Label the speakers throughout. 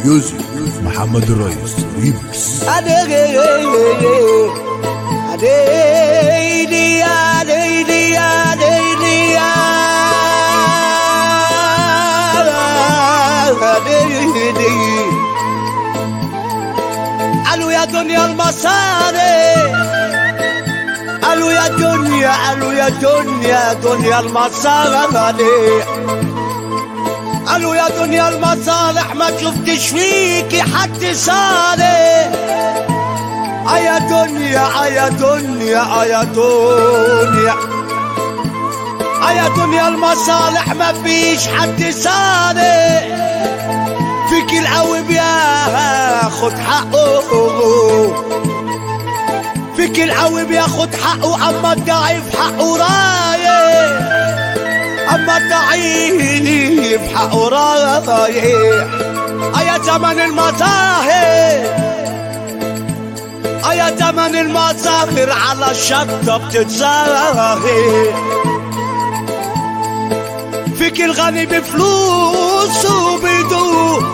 Speaker 1: ميوزك محمد الرئيس ريمكس
Speaker 2: قالوا يا دنيا المصاري قالوا يا دنيا قالوا يا دنيا دنيا المصاري قالوا يا دنيا المصالح ما شفتش فيكي حد صالح يا دنيا يا دنيا يا دنيا يا دنيا المصالح ما فيش حد صالح فيك القوي بياخد حقه فيك القوي بياخد حقه اما الضعيف حقه رايح اما الضعيف حقه رايح يا زمن المظاهر يا زمن المظاهر على الشطة بتتظاهر فيك الغني بفلوسه بدون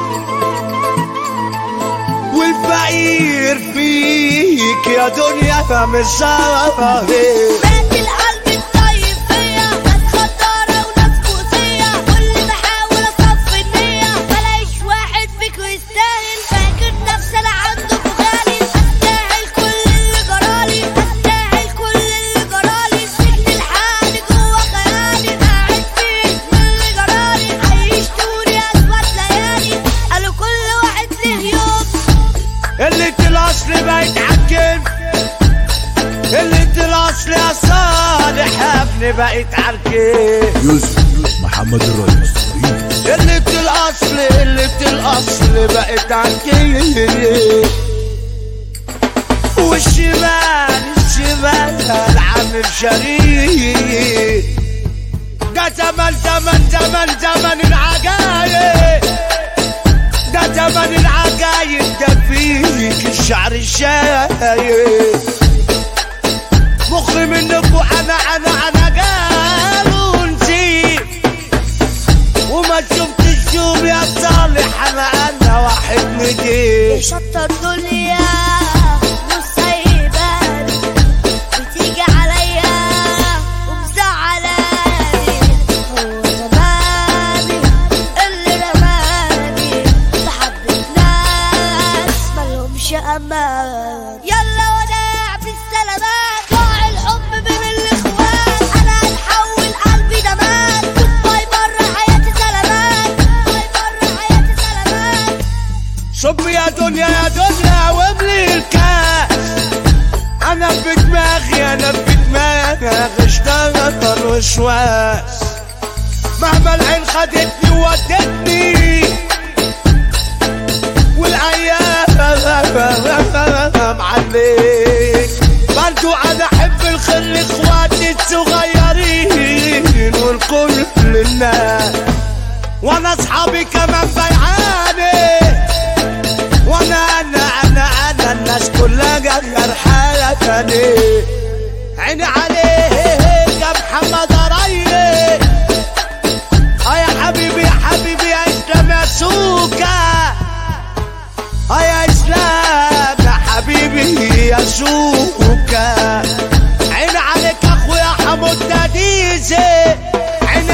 Speaker 2: والفقير فيك يا دنيا مش ظاهر
Speaker 3: بنت القلب الطيب فيا ناس خطارة وناس كوسية كل ما احاول اصفي النية بلاقيش واحد فيكو يستاهل فاكر نفسي انا عندكوا غالي استاهل كل اللي جرالي استاهل كل اللي جرالي سجن الحالي جوا خيالي قاعد فيه من اللي جرالي عيشتوني اسود ليالي قالوا كل واحد له يوم
Speaker 2: اللي الاصل بقت عالكيف اللي الاصل يا صالح يا ابني بقت عالكيف
Speaker 1: ميوزك محمد الرئيس ريمكس
Speaker 2: اللي الاصل اللي الاصل بقت عالكيف والشمال الشمال عامل شريك ده زمن زمن زمن زمن العجايب ده زمن العجايب ده فيك الشعر الشايب مخي منكوا انا انا انا قالوا نسيب وما شفتش يوم يا صالح انا انا واحد نجيب
Speaker 3: شط الدنيا مش سايباني بتيجي عليا ومزعلاني هو زماني اللي رماني بحبة ناس ملهمش امان يلا وداع بالسلامات ضاع الحب بين الاخوات انا هتحول قلبي دمات باي بره حياتي سلامات باي بره حياتي سلامات
Speaker 2: صب يا دنيا يا دنيا واملي الكاس انا في دماغي انا في دماغي اشتغل وشواس مهما العين خدتني وودتني والايام عليك برضو انا احب الخير لاخواتي الصغيرين والكل الناس وانا اصحابي كمان بيعاني وانا انا انا انا الناس كلها جرحاني عيني عليك يا محمد ريس اه يا حبيبي يا حبيبي يا اسلام يا سوكا اه يا اسلام يا حبيبي يا سوكا عيني عليك اخويا حمود ديزي عيني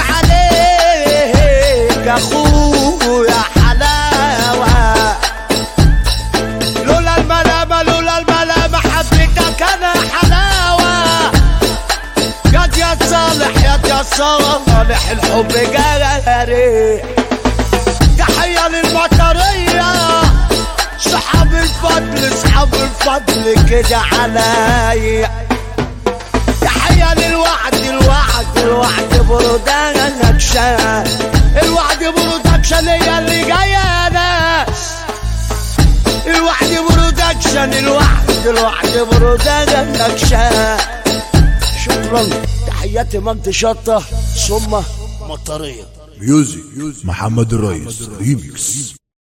Speaker 2: عليك اخويا حلاوه لولا الملامة لولا الملامة حبيتك انا حلاوة ياد يا صالح ياد يا صالح الحب جاري تحية للمطرية صحاب الفضل صحاب الفضل كده عليا تحية للوعد الوعد الوعد برودكشن الوعد برودكشن هي اللي جاية ناس الوعد برودكشن الوعد الوعد برودكشن شكرا تحياتي مجد شطة ثم مطرية
Speaker 1: ميوزك محمد الرئيس ريمكس